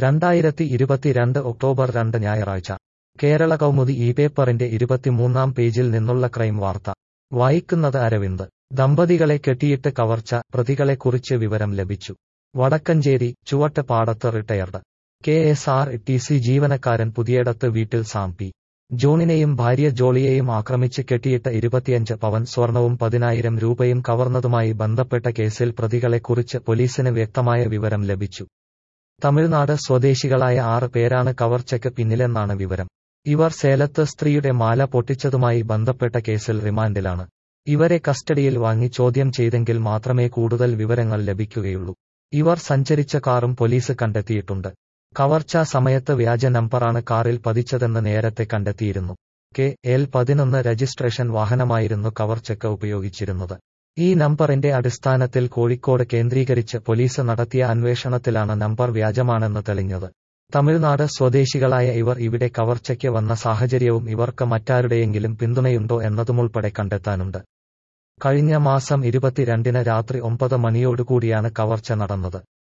രണ്ടായിരത്തി ഇരുപത്തിരണ്ട് ഒക്ടോബർ രണ്ട് ഞായറാഴ്ച കേരള കൗമുദി ഈ പേപ്പറിന്റെ ഇരുപത്തിമൂന്നാം പേജിൽ നിന്നുള്ള ക്രൈം വാർത്ത വായിക്കുന്നത് അരവിന്ദ് ദമ്പതികളെ കെട്ടിയിട്ട് കവർച്ച പ്രതികളെക്കുറിച്ച് വിവരം ലഭിച്ചു വടക്കഞ്ചേരി ചുവട്ട് പാടത്ത് retired K S R T C ജീവനക്കാരൻ പുതിയടത്ത് വീട്ടിൽ സാം പി ജോണിനെയും ഭാര്യ ജോളിയെയും ആക്രമിച്ച് കെട്ടിയിട്ട് ഇരുപത്തിയഞ്ച് പവൻ സ്വർണവും പതിനായിരം രൂപയും കവർന്നതുമായി ബന്ധപ്പെട്ട കേസിൽ പ്രതികളെക്കുറിച്ച് പോലീസിന് വ്യക്തമായ വിവരം ലഭിച്ചു തമിഴ്നാട് സ്വദേശികളായ ആറ് പേരാണ് കവർച്ചയ്ക്ക് പിന്നിലെന്നാണ് വിവരം ഇവർ സേലത്ത് സ്ത്രീയുടെ മാല പൊട്ടിച്ചതുമായി ബന്ധപ്പെട്ട കേസിൽ റിമാൻഡിലാണ് ഇവരെ കസ്റ്റഡിയിൽ വാങ്ങി ചോദ്യം ചെയ്തെങ്കിൽ മാത്രമേ കൂടുതൽ വിവരങ്ങൾ ലഭിക്കുകയുള്ളൂ ഇവർ സഞ്ചരിച്ച കാറും പോലീസ് കണ്ടെത്തിയിട്ടുണ്ട് കവർച്ചാ സമയത്ത് വ്യാജ നമ്പറാണ് കാറിൽ പതിച്ചതെന്ന് നേരത്തെ കണ്ടെത്തിയിരുന്നു കെ എൽ പതിനൊന്ന് രജിസ്ട്രേഷൻ വാഹനമായിരുന്നു കവർച്ചയ്ക്ക് ഉപയോഗിച്ചിരുന്നത് ഈ നമ്പറിന്റെ അടിസ്ഥാനത്തിൽ കോഴിക്കോട് കേന്ദ്രീകരിച്ച് പോലീസ് നടത്തിയ അന്വേഷണത്തിലാണ് നമ്പർ വ്യാജമാണെന്ന് തെളിഞ്ഞത് തമിഴ്നാട് സ്വദേശികളായ ഇവർ ഇവിടെ കവർച്ചയ്ക്ക് വന്ന സാഹചര്യവും ഇവർക്ക് മറ്റാരുടെയെങ്കിലും പിന്തുണയുണ്ടോ എന്നതുമുൾപ്പെടെ കണ്ടെത്താനുണ്ട് കഴിഞ്ഞ മാസം ഇരുപത്തിരണ്ടിന് രാത്രി ഒമ്പത് മണിയോടുകൂടിയാണ് കവർച്ച നടന്നത്